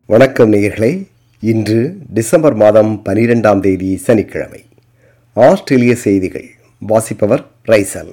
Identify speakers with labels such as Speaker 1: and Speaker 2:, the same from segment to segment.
Speaker 1: வணக்கம் நேயர்களே இன்று டிசம்பர் மாதம் பனிரெண்டாம் தேதி சனிக்கிழமை ஆஸ்திரேலிய செய்திகள் வாசிப்பவர் ரைசல்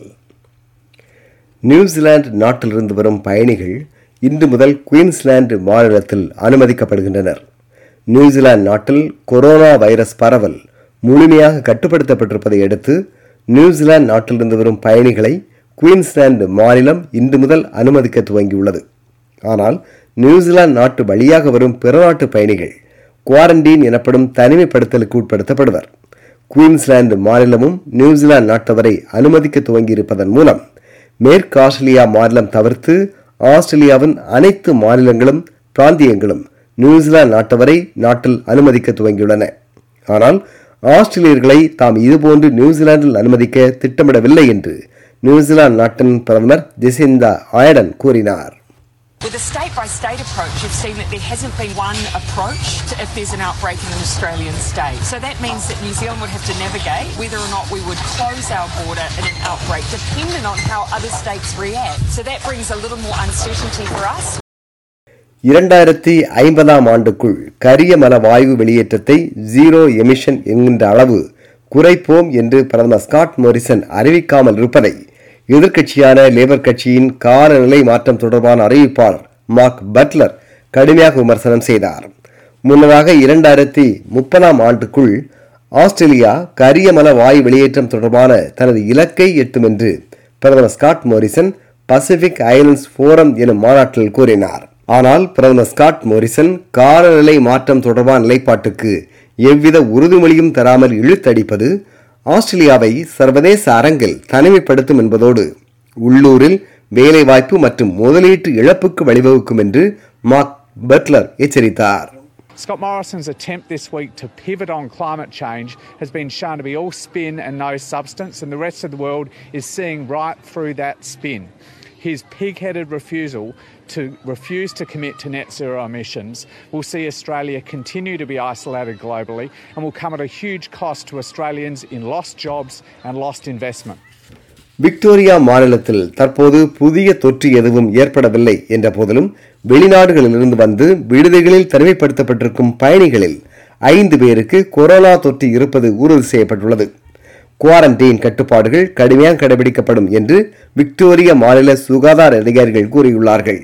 Speaker 1: நியூசிலாந்து நாட்டிலிருந்து வரும் பயணிகள் இன்று முதல் குயின்ஸ்லாந்து மாநிலத்தில் அனுமதிக்கப்படுகின்றனர் நியூசிலாந்து நாட்டில் கொரோனா வைரஸ் பரவல் முழுமையாக கட்டுப்படுத்தப்பட்டிருப்பதை அடுத்து நியூசிலாந்து நாட்டிலிருந்து வரும் பயணிகளை குயின்ஸ்லாந்து மாநிலம் இன்று முதல் அனுமதிக்க துவங்கியுள்ளது ஆனால் நியூசிலாந்து நாட்டு வழியாக வரும் பிற நாட்டு பயணிகள் குவாரண்டீன் எனப்படும் தனிமைப்படுத்தலுக்கு உட்படுத்தப்படுவர் குயின்ஸ்லாந்து மாநிலமும் நியூசிலாந்து நாட்டவரை அனுமதிக்க துவங்கியிருப்பதன் மூலம் மேற்கு ஆஸ்திரேலியா மாநிலம் தவிர்த்து ஆஸ்திரேலியாவின் அனைத்து மாநிலங்களும் பிராந்தியங்களும் நியூசிலாந்து நாட்டவரை நாட்டில் அனுமதிக்க துவங்கியுள்ளன ஆனால் ஆஸ்திரேலியர்களை தாம் இதுபோன்று நியூசிலாந்தில் அனுமதிக்க திட்டமிடவில்லை என்று நியூசிலாந்து நாட்டின் பிரதமர் ஜெசிந்தா ஆயடன் கூறினார்
Speaker 2: With a state by state approach, you've seen that there hasn't been one approach to if there's an outbreak in an Australian state. So that means that New Zealand would have to navigate whether or not we would close our border in an outbreak, dependent on how other states react. So that brings a little more uncertainty for us.
Speaker 1: இரண்டாயிரத்தி ஐம்பதாம் ஆண்டுக்குள் கரிய மல வாயு வெளியேற்றத்தை zero emission என்கின்ற அளவு குறைப்போம் என்று பிரதமர் ஸ்காட் மோரிசன் அறிவிக்காமல் இருப்பதை எதிர்க்கட்சியான லேபர் கட்சியின் காலநிலை மாற்றம் தொடர்பான அறிவிப்பாளர் மார்க் பட்லர் கடுமையாக விமர்சனம் செய்தார் முன்னதாக இரண்டாயிரத்தி முப்பதாம் ஆண்டுக்குள் ஆஸ்திரேலியா கரியமல வாயு வெளியேற்றம் தொடர்பான தனது இலக்கை எட்டும் என்று பிரதமர் Scott Morrison Pacific Islands Forum எனும் மாநாட்டில் கூறினார் ஆனால் பிரதமர் ஸ்காட் மோரிசன் காலநிலை மாற்றம் தொடர்பான நிலைப்பாட்டுக்கு எவ்வித உறுதிமொழியும் தராமல் இழுத்தடிப்பது ஆஸ்திரேலியாவை சர்வதேச அரங்கில் தனிமைப்படுத்தும் என்பதோடு உள்ளூரில் வேலைவாய்ப்பு மற்றும் முதலீட்டு இழப்புக்கு வழிவகுக்கும் என்று மார்க் பட்லர் எச்சரித்தார்
Speaker 3: Scott Morrison's attempt this week to pivot on climate change has been shown to be all spin and no substance, and the rest of the world is seeing right through that spin. His pig headed refusal to refuse to commit to net zero emissions will see Australia continue to be isolated globally and will come at a huge cost to Australians in lost jobs and lost investment.
Speaker 1: Victoria மாநிலத்தில் தற்போது புதிய தொற்று எதுவும் ஏற்படவில்லை என்ற போதிலும் வெளிநாடுகளிலிருந்து வந்து விடுதிகளில் தனிமைப்படுத்தப்பட்டிருக்கும் பயணிகளில் ஐந்து பேருக்கு கொரோனா தொற்று இருப்பது உறுதி செய்யப்பட்டுள்ளது குவாரண்டைன் கட்டுப்பாடுகள் கடுமையாக கடைபிடிக்கப்படும் என்று விக்டோரியா மாநில சுகாதார அதிகாரிகள் கூறியுள்ளார்கள்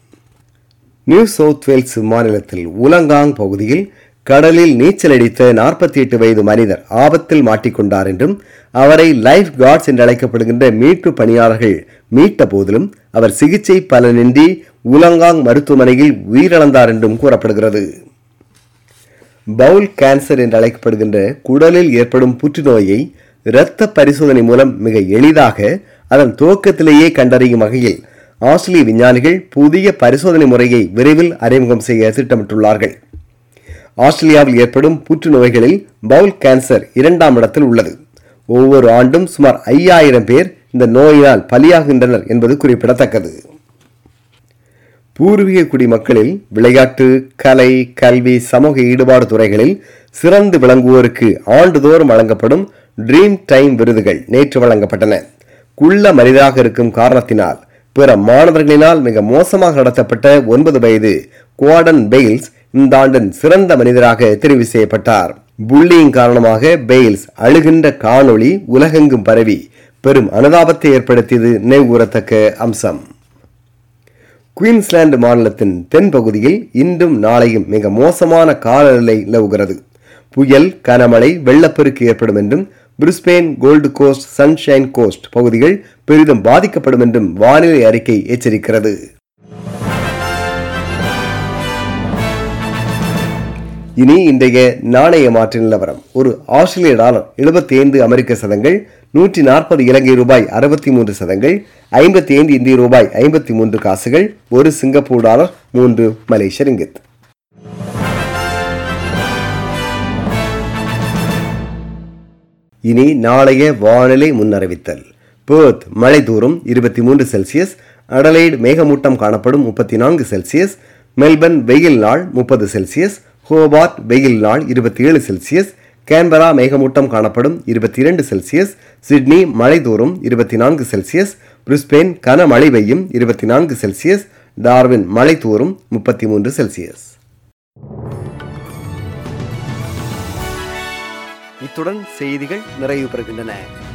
Speaker 1: நியூ சவுத் வேல்ஸ் மாநிலத்தில் உலங்காங் பகுதியில் கடலில் நீச்சல் அடித்த நாற்பத்தி எட்டு வயது மனிதர் ஆபத்தில் மாட்டிக்கொண்டார் என்றும் அவரை லைஃப் கார்ட்ஸ் என்று அழைக்கப்படுகின்ற மீட்பு பணியாளர்கள் மீட்ட போதிலும் அவர் சிகிச்சை பலனின்றி உலங்காங் மருத்துவமனையில் உயிரிழந்தார் என்றும் கூறப்படுகிறது பவுல் கேன்சர் என்று அழைக்கப்படுகின்ற குடலில் ஏற்படும் புற்றுநோயை இரத்த பரிசோதனை மூலம் மிக எளிதாக அதன் துவக்கத்திலேயே கண்டறியும் வகையில் ஆஸ்திரேலிய விஞ்ஞானிகள் புதிய பரிசோதனை முறையை விரைவில் அறிமுகம் செய்ய திட்டமிட்டுள்ளார்கள் ஆஸ்திரேலியாவில் ஏற்படும் புற்றுநோய்களில் பவுல் கேன்சர் இரண்டாம் இடத்தில் உள்ளது ஒவ்வொரு ஆண்டும் சுமார் ஐயாயிரம் பேர் இந்த நோயினால் பலியாகின்றனர் என்பது குறிப்பிடத்தக்கது பூர்வீக குடிமக்களில் விளையாட்டு கலை கல்வி சமூக ஈடுபாடு துறைகளில் சிறந்து விளங்குவோருக்கு ஆண்டுதோறும் வழங்கப்படும் ட்ரீம் டைம் விருதுகள் நேற்று வழங்கப்பட்டன குள்ள மனிதராக இருக்கும் காரணத்தினால் பிற மாணவர்களினால் மிக மோசமாக நடத்தப்பட்ட ஒன்பது வயது குவாடன் பெயில்ஸ் இந்த ஆண்டின் சிறந்த மனிதராக தெரிவு செய்யப்பட்டார் புள்ளியின் காரணமாக பெயில்ஸ் அழுகின்ற காணொளி உலகெங்கும் பரவி பெரும் அனுதாபத்தை ஏற்படுத்தியது நினைவுகூரத்தக்க அம்சம் குயின்ஸ்லாந்து மாநிலத்தின் தென்பகுதியில் இன்றும் நாளையும் மிக மோசமான காலநிலை நிலவுகிறது புயல் கனமழை வெள்ளப்பெருக்கு ஏற்படும் என்றும் Brisbane Gold Coast Sunshine Coast பகுதிகள் பெரிதும் பாதிக்கப்படும் என்றும் வானிலை அறிக்கை எச்சரிக்கிறது இனி இன்றைய நாணய மாற்று நிலவரம் ஒரு ஆஸ்திரேலிய டாலர் எழுபத்தி ஐந்து அமெரிக்க சதங்கள் நூற்றி நாற்பது இலங்கை ரூபாய் அறுபத்தி மூன்று சதங்கள் ஐம்பத்தி ஐந்து இந்திய ரூபாய் ஐம்பத்தி மூன்று காசுகள் ஒரு சிங்கப்பூர் டாலர் மூன்று மலேசிய ரிங்கித் இனி நாளைய வானிலை முன்னறிவித்தல் பேர்த் மழை தூரும் இருபத்தி மூன்று செல்சியஸ் அடலைடு மேகமூட்டம் காணப்படும் முப்பத்தி நான்கு செல்சியஸ் மெல்பர்ன் வெயில் நாள் முப்பது செல்சியஸ் ஹோபார்ட் வெயில் நாள் இருபத்தி ஏழு செல்சியஸ் கேன்பரா மேகமூட்டம் காணப்படும் இருபத்தி இரண்டு செல்சியஸ் சிட்னி மழை தோறும் இருபத்தி நான்கு செல்சியஸ் பிரிஸ்பெயின் கனமழை பெய்யும் இருபத்தி நான்கு செல்சியஸ் டார்வின் மழை தோறும் முப்பத்தி மூன்று செல்சியஸ்
Speaker 4: இத்துடன் செய்திகள் நிறைவு பெறுகின்றன